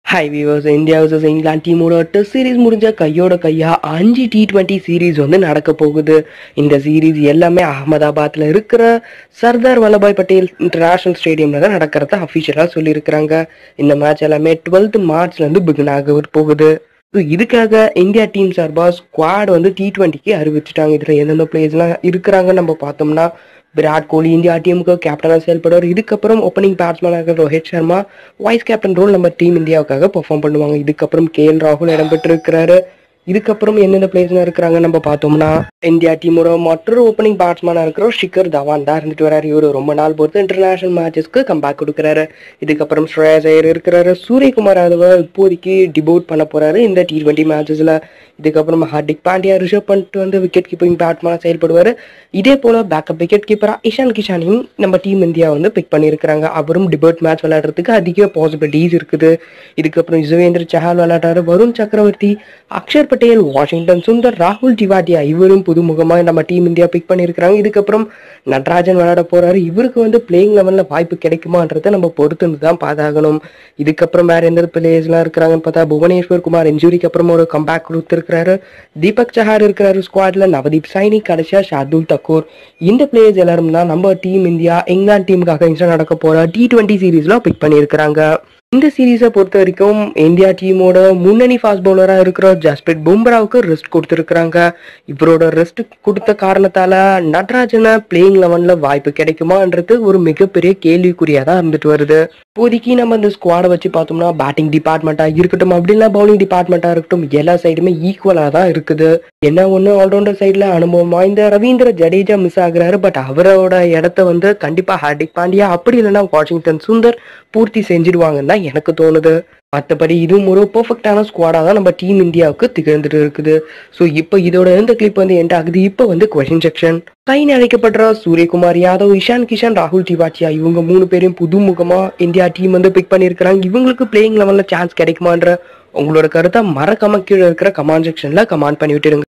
hi viewers India vs England டீமோட test series முடிஞ்ச கையோட கையா அஞ்சு டி டுவெண்ட்டி சீரிஸ் வந்து நடக்க போகுது இந்த சீரிஸ் எல்லாமே அகமதாபாத்ல இருக்கிற சர்தார் வல்லபாய் பட்டேல் இன்டர்நேஷனல் ஸ்டேடியம்ல தான் நடக்கிறத அஃபிஷியலாக சொல்லியிருக்கிறாங்க இந்த மேட்ச் எல்லாமே டுவெல்த் மார்ச்ல இருந்து பிகின் ஆக போகுது ஸோ இதுக்காக இந்தியா டீம் சார்பாக ஸ்குவாட் வந்து டி டுவெண்ட்டிக்கு அறிவிச்சிட்டாங்க இதில் எந்தெந்த பிளேயர்ஸ்லாம் இருக்கிறாங்கன்னு நம்ம பார்த்தோம்னா விராட் கோலி இந்தியா டீமுக்கு கேப்டனாக செயல்படுவார் இதுக்கப்புறம் ஓப்பனிங் பேட்ஸ்மேனாக இருக்கிற Rohit Sharma vice captain role நம்ம டீம் இந்தியாவுக்காக பெர்ஃபார்ம் பண்ணுவாங்க இதுக்கப்புறம் கே எல் ராகுல் இடம்பெற்று இருக்கிறாரு இதுக்கப்புறம் எந்தெந்த பிளேயர்ஸ்லாம் இருக்கிறாங்க நம்ம பார்த்தோம்னா இந்தியா டீமோட மற்றொரு ஓப்பனிங் பேட்ஸ்மேனாக இருக்கிற ஷிகர் தவான் தான் இருந்துட்டு வராரு இவர் ரொம்ப நாள் பொறுத்து இன்டர்நேஷனல் மேட்சஸ்க்கு கம்பேக் கொடுக்குறாரு இதுக்கப்புறம் ஸ்ரேயஸ் ஐயர் இருக்கிறாரு சூரியகுமார் யாதவ இப்போதைக்கு டிபோட் பண்ண போறாரு இந்த டி டுவெண்ட்டி மேட்சஸ்ல இதுக்கப்புறம் ஹார்திக் பாண்டியா ரிஷப் பண்ட் வந்து விக்கெட் கீப்பிங் பேட்ஸ்மேனாக செயல்படுவார் இதே போல பேக்கப் விக்கெட் கீப்பரா இஷான் கிஷானையும் நம்ம டீம் இந்தியா வந்து பிக் பண்ணியிருக்கிறாங்க அவரும் டிபேட் மேட்ச் விளையாடுறதுக்கு அதிக பாசிபிலிட்டிஸ் இருக்குது இதுக்கப்புறம் யுசவேந்திர சஹால் விளையாடுறாரு வருண் சக்கரவர்த்தி அக்ஷர் பட்டேல் வாஷிங்டன் சுந்தர் ராகுல் டிவாட்டியா இவரும் புதுமுகமாக நம்ம டீம் இந்தியா பிக் பண்ணியிருக்கிறாங்க இதுக்கப்புறம் நடராஜன் விளையாட போறாரு இவருக்கு வந்து பிளேயிங் லெவல்ல வாய்ப்பு கிடைக்குமான்றதை நம்ம பொறுத்து தான் பார்த்தாகணும் இதுக்கப்புறம் வேற எந்த பிளேயர்ஸ்லாம் இருக்கிறாங்கன்னு பார்த்தா புவனேஸ்வர் குமார் இன்ஜுரிக்கு அப்புறம் ஒரு கம்பேக் கொடுத்துருக்கிறாரு தீபக் சஹார் இருக்கிறாரு ஸ்குவாட்ல நவதீப் சைனி கடைசியா ஷார்துல் தக்கூர் இந்த பிளேயர்ஸ் எல்லாரும் தான் நம்ம டீம் இந்தியா இங்கிலாந்து டீமுக்காக இன்ஸ்டா நடக்க போற டி டுவெண்ட்டி சீரீஸ்ல பிக் பண்ணியிருக்கிறாங்க இந்த சீரீஸை பொறுத்த வரைக்கும் இந்தியா டீமோட முன்னணி ஃபாஸ்ட் பவுலராக இருக்கிற ஜஸ்பிரிட் பும்ராவுக்கு ரெஸ்ட் கொடுத்துருக்குறாங்க இவரோட ரெஸ்ட் கொடுத்த காரணத்தால நட்ராஜனை பிளேயிங் லெவன்ல வாய்ப்பு கிடைக்குமான்றது ஒரு மிகப்பெரிய கேள்விக்குறியா தான் இருந்துட்டு வருது இப்போதைக்கு நம்ம இந்த ஸ்குவாடை வச்சு பார்த்தோம்னா பேட்டிங் டிபார்ட்மெண்ட்டாக இருக்கட்டும் அப்படின்னா பவுலிங் டிபார்ட்மெண்ட்டாக இருக்கட்டும் எல்லா சைடுமே ஈக்குவலாக தான் இருக்குது என்ன ஒன்று ஆல்ரவுண்டர் சைடில் அனுபவம் வாய்ந்த ரவீந்திர ஜடேஜா மிஸ் ஆகுறாரு பட் அவரோட இடத்த வந்து கண்டிப்பாக ஹார்திக் பாண்டியா அப்படி இல்லைன்னா வாஷிங்டன் சுந்தர் பூர்த்தி செஞ்சிடுவாங்கன்னு தான் எனக்கு தோணுது மற்றபடி இதுவும் ஒரு பர்ஃபெக்டான ஸ்குவாடாக தான் நம்ம டீம் இந்தியாவுக்கு திகழ்ந்துட்டு இருக்குது ஸோ இப்போ இதோட எந்த கிளிப் வந்து எண்ட் ஆகுது இப்போ வந்து கொஷின் செக்ஷன் கைன்னு அழைக்கப்படுற சூரியகுமார் யாதவ் இஷான் கிஷன் ராகுல் டிவாட்டியா இவங்க மூணு பேரையும் புதுமுகமா இந்தியா டீம் வந்து பிக் பண்ணியிருக்கிறாங்க இவங்களுக்கு பிளேயிங் லெவலில் சான்ஸ் கிடைக்குமான்ற உங்களோட கருத்தை மறக்காம கீழே இருக்கிற கமெண்ட் செக்ஷன்ல கமெண்ட் பண்ணி விட்டுருங்க